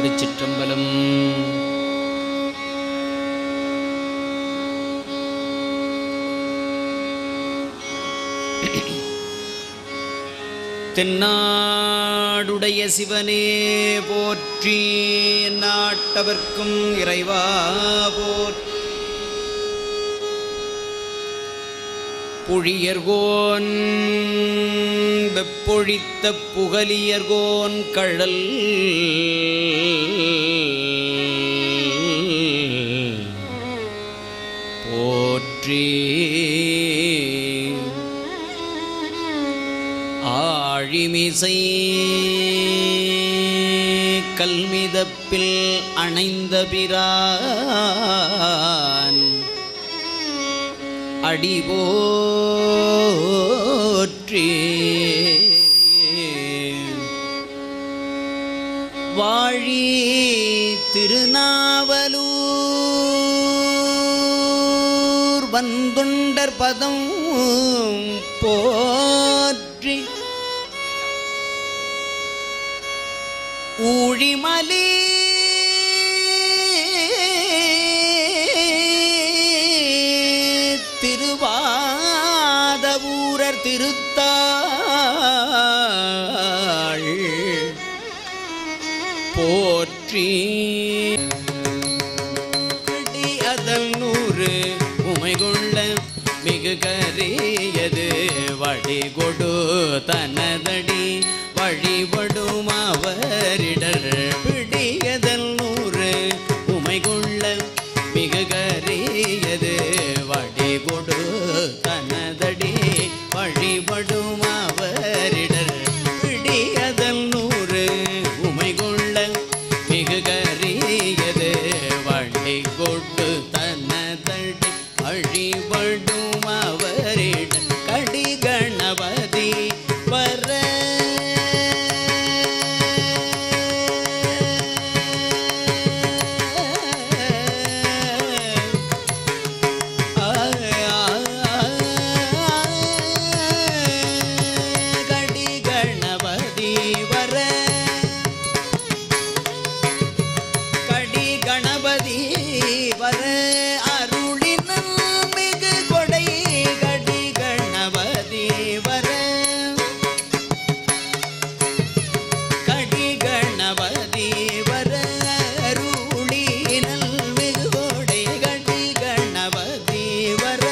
திருச்சிற்றம்பலம் தென்னாடுடைய சிவனே போற்றி நாட்டவர்க்கும் இறைவா போற்றி புழியர்கோன் வெப்பொழித்த புகலியர்கோன் கழல் போற்றி ஆழிமிசை கல்மிதப்பில் அணைந்த பிரான் அடிபோற்றி வாழி திருநாவலூர் வந்துண்டர் பதம் போற்றி ஊழிமலி திருவாதவூரர் திருத்தாள் போற்றி அடி அதல் நூறு உமைகொள்ள மிகு கரியது வழிகொடு தனதடி வழிபடும் அவரிடர் பிடியதல் நூறு உமைகொள்ள மிகு கரியது வழிகொடு தனதடி வழிபடும் அவரிடர் பிடியதல் நூறு உமைகொள்ள மிகு கரியது வழி கொண்டு தன்னதடி வழிபடும் அவரிட கடி கணபதி வர கடி கணபதி வர கடி கணபதி வர அருளினல் மிகு கொடை கடி கணபதி வர கடி கணபதி வர அருளினல் மிகு கொடை கடி கணபதி வர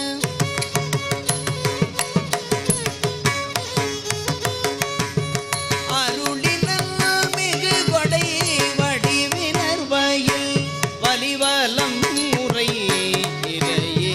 அருளினல் மிகு கொடை வடிவினர் வயல் வலிவலம் முறை இறையே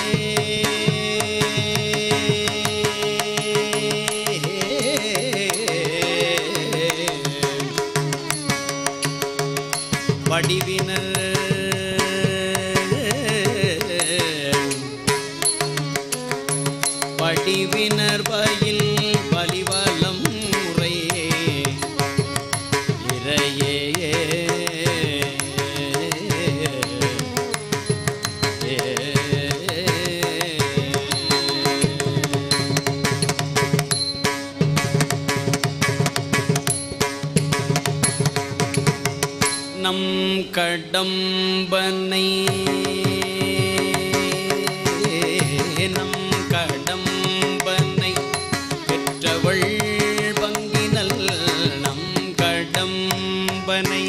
வடிவினர் வடிவினர் பயில் வலிவலம் முறையே இறையே நம் கடம்பனை நம் கடம்பனை பெற்றவள் பங்கினல் நம் கடம்பனை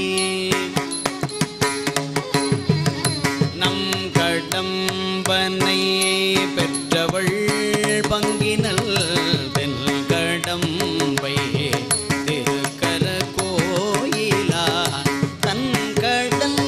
நம் கடம்பனை பெற்றவள் பங்கினல் தென் கடம்பை திருக்கர கோயிலா தன் கடல்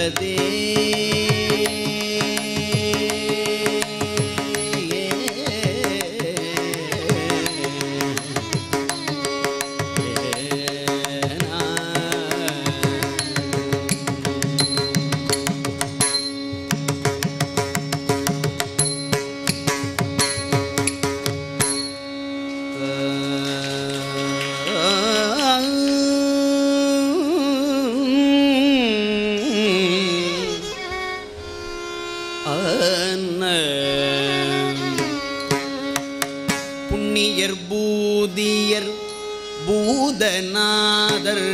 கணபதே புண்ணியர் பூதியர் பூதநாதர்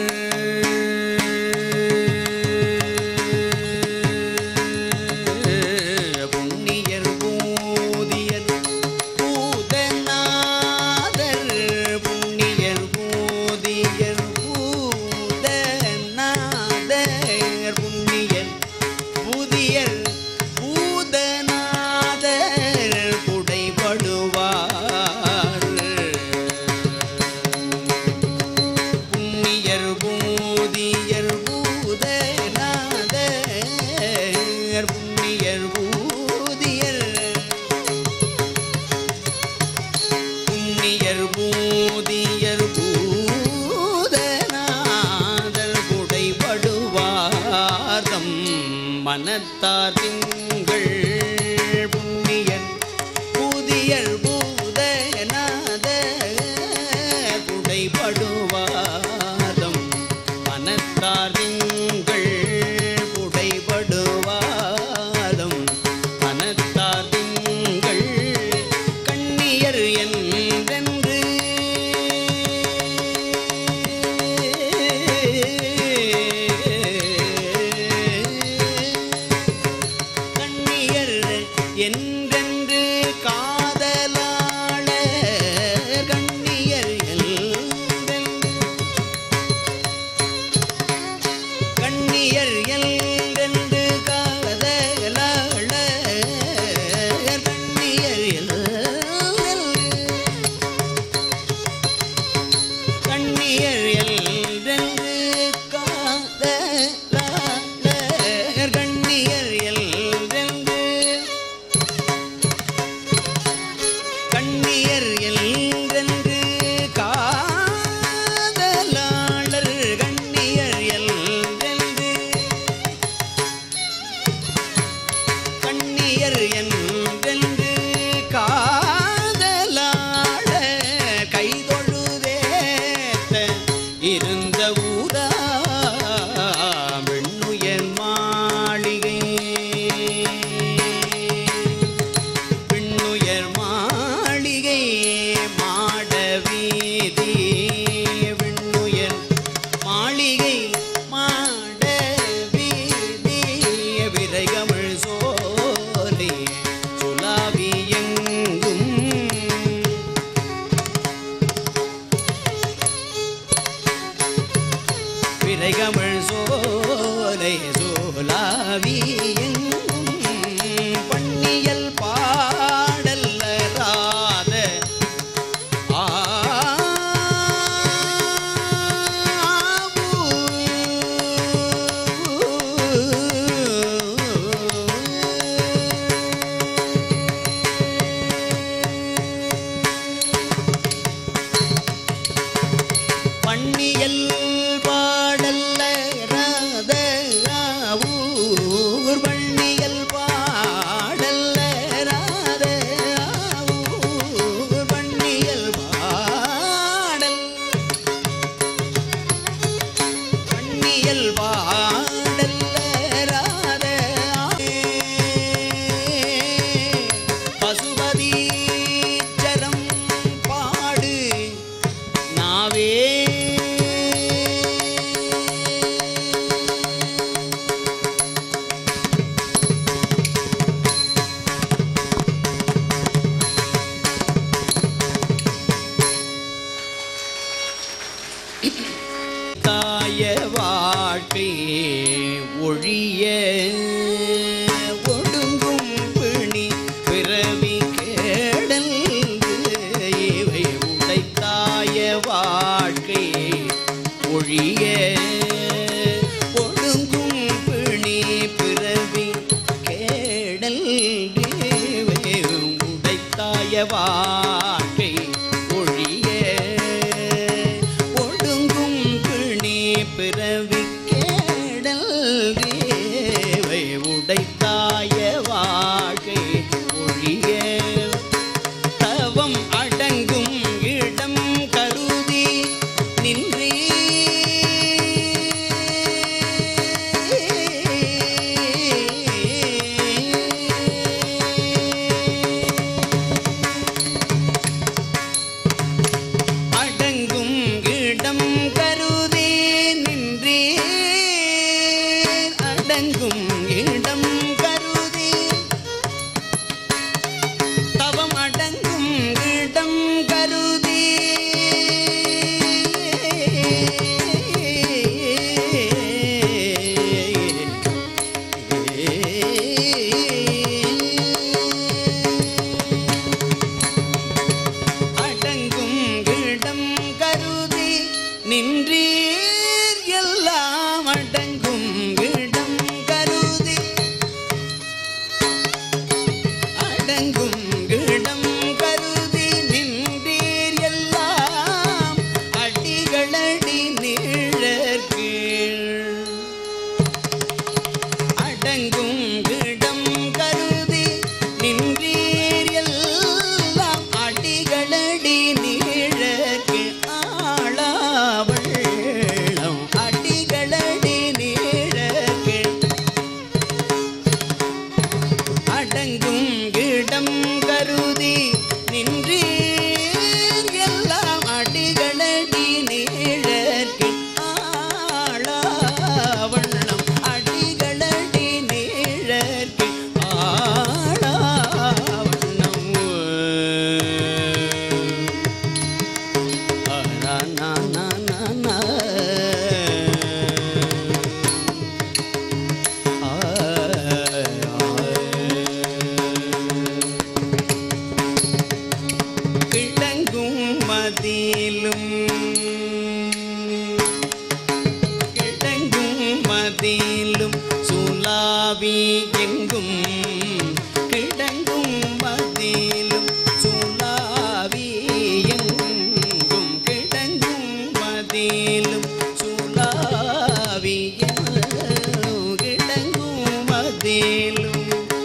புண்ணியர் பூதியர் பூதநாதர் புண்ணியர் பூதியர் பூதநாதர் புண்ணியர் புதியர் பூதநாதர் புடைபடுவார் புண்ணியர் பூதியர் பூதநாதர் புண்ணியர் பூதியர் புண்ணியர் பூதியர் பூதநாதர் புடைபடுவார்தம் மனத்தார் திங்கள் புண்ணியர் புதியர் பூதநாதர் புடைபடுவார்தம் மனத்தார் திங்கள் புடைபடுவாதம் மனத்தார் திங்கள் கண்ணியர் என்றென்று கண்ணியர் என்றென்று காதலாள கண்ணியர் என்றென்று கண்ணியர் என்றென்று காதலாள கண்ணியர் என்றென்று கண்ணியர் என்றென்று காதலாளர் கண்ணியர் என்றென்று கண்ணியர் என்றென்று காதலாளர் கண்ணியர் என்றென்று கண்ணியர் என்றென்று காதலாள கைதொழுதேத்த இருந்த ஊரா வெண்ணுயர் மாளிகை விண்ணுயர் மாளிகை மாட வீதி விண்ணுயர் மாளிகை மாட வீதி விரைகமிழ் சோலை சுலாவி எங்கும் விரைகமிழ் சோலை சோலாவி எங்கும் பண்ணியல் பாடல்ல ராத பண்ணியல் பாடல்ல ராத ஊர் பண்ணியல் பாடல்ல ராத ஊர் பண்ணியல் பாடல் பண்ணியல் பாடல்ல ராத பசுபதி சரம் பாடு நாவே தாய வாழ்க்கை ஒழிய ஒடுங்கும் பிணி பிறவி கேடல் இவை உடைத்தாய வாழ்க்கை ஒழிய ஒடுங்கும் பிணி பிறவி கேடல் தேவை உடைத்தாய வாழ்க்கை ஒழிய தவம் அடங்கும் இடம் கருதி நின்றே அடங்கும் இடம் கருதி நின்றே அடங்கும் இடம் கருதி தவம் அடங்கும் இடம் கருதி அடங்கும் இடம் கருதி நின்றீர் எல்லாம் அடங்கும் இடம் கருதி அடங்கும் இடம் கருதி நின்றீர் எல்லாம் அடிகளடி நீழற்கீழ் அடங்கும் இடம் கருதி நின்றீர் எல்லாம் அடிகளடி நீழற்கு ஆளாவள்ளம் அடிகளடி நீழற்கு அடங்கும் இடம் கருதி நின்றீர் எல்லாம் அடிகளடி நீழற்கு ஆளாவண்ணம் அடிகளடி நீழற்கு ஆளாவண்ணம் கிழங்கும் மதிலும் கிழங்கும் மதிலும் சுலாவி எங்கும் கிழங்கும் மதிலும் சுலாவி எங்கும் கிழங்கும் மதிலும் சுலாவி எங்கும் கிழங்கும் மதிலும்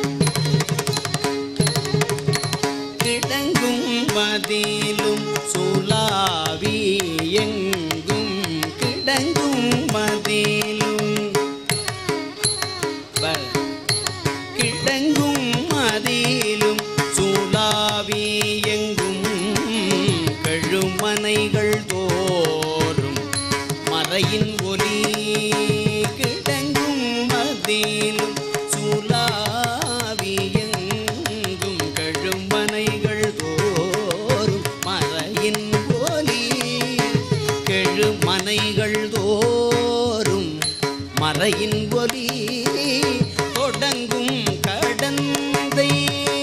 கிடங்கும் மதிலும் சுலாவி எங்கும் கிடங்கும் மதிலும் வ- கிடங்கும் மதிலும் சூலாவி எங்கும் கழுமனைகள் தோறும் மறையின் ஒலி கிடங்கும் மதிலும் சூலாவி எங்கும் கழுமனைகள் தோறும் மறையின் ஒலி கெழுமனைகள் தோறும் மறையின் ஒலி தொடங்கும் கடந்தை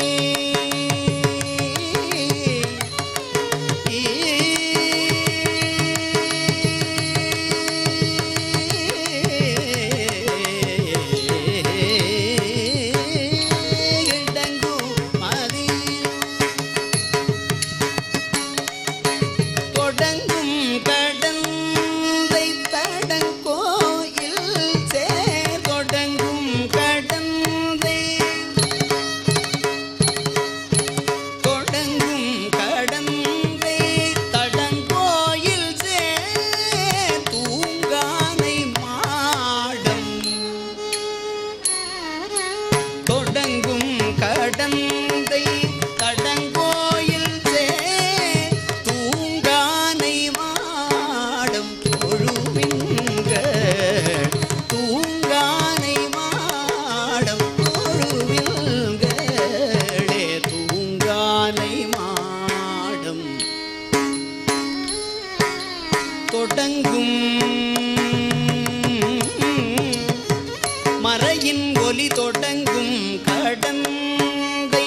இடங்கும் மதி தொடங்கும் கடந்தை தடங்கோயில் சேர் தொடங்கும் கடந்தை தொடங்கும் கடந்தை தடங்கோயில் சேர் தூங்கானை மாடம் தொடங்கும் கடந்தை தடங்கோயில் சே தூங்கானை மாடம் தொழுவிங்க தூங்கானை மாடம் தொழுவில்களே தூங்கானை மாடம் தொடங்கும் மறையின் ஒலி தொடங்கும் கடந்தை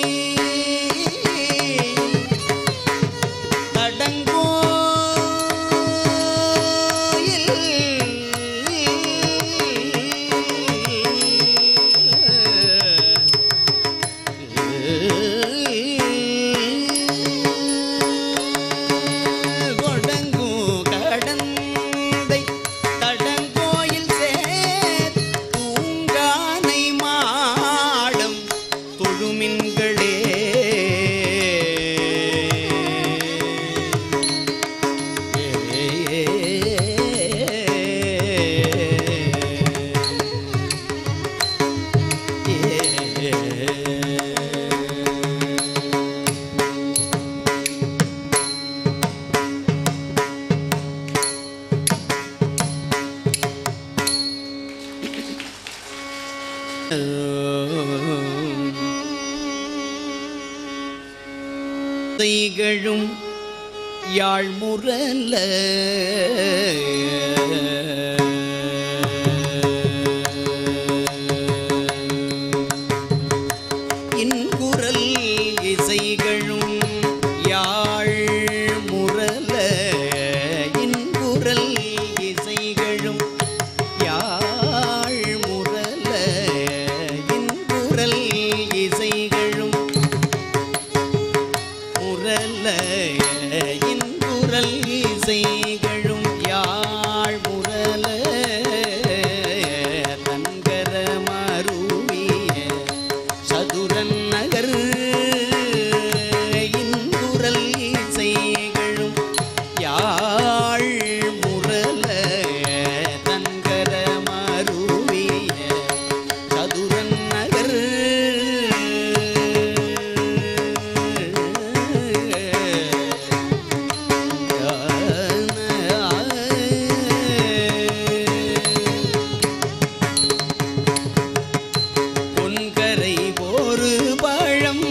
தடங்கோயில் தொடங்கும் கடந்தை திகழும் யாழ்முரல இன்குரல் இசைகளும் யாழ் முரல இன்குரல் இசைகளும் யாழ் முரல இன்குரல் இசைகளும் முரல இன்குரல் இசைகளும் யாழ் முரல தன்கர மருவிய சதுரன் நகர் இன்குரல் இசைகளும் யாழ் முரல தன்கர மருவிய சதுரன் நகர் பொன்கரை ஒரு பழம்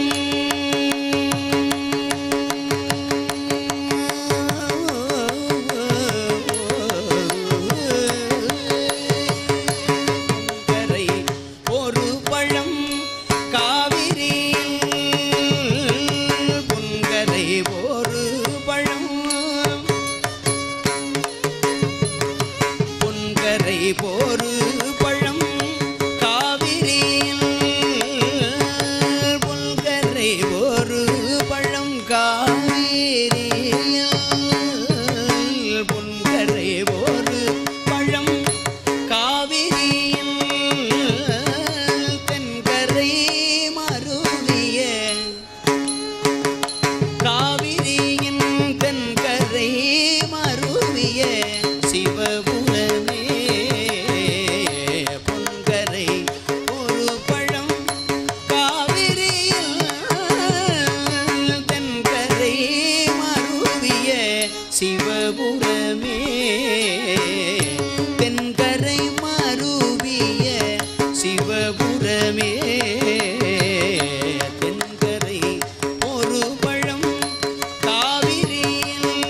கரை ஒரு பழம் காவிரி பொன்கரை ஒரு பழம் பொன்கரை போரு பழம் காவிரியில் பொன்கரை ஒரு பழம் காவிரியில் பொன்கரை ஒரு பழம் காவிரியில் தென்கரை மருவிய காவிரியின் தென்கரை மருவிய சிவபுரமே பொன்கரை ஒரு பழம் காவிரியில் தென்கரை மருவிய சிவபுரமே தென்கரை மருவிய சிவபுரமே தென்கரை ஒரு பழம் காவிரியில்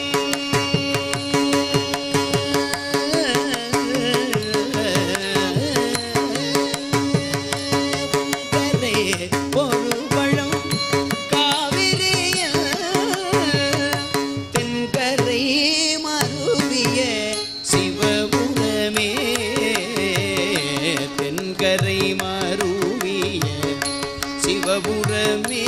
தென்கரை ஒரு பழம் காவிரியில் தென்கரை மருவிய சிவபுரமே தென்கரை மருவிய சிவபுரமே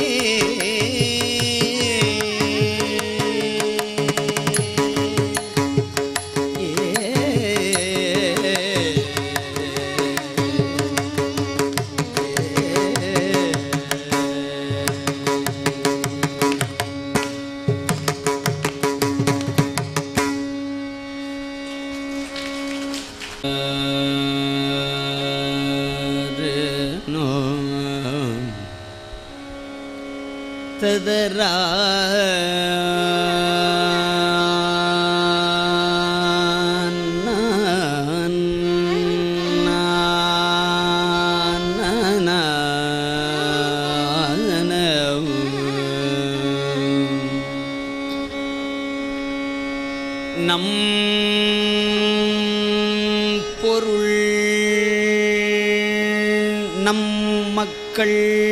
ததரா நம் பொருள் நம் மக்கள்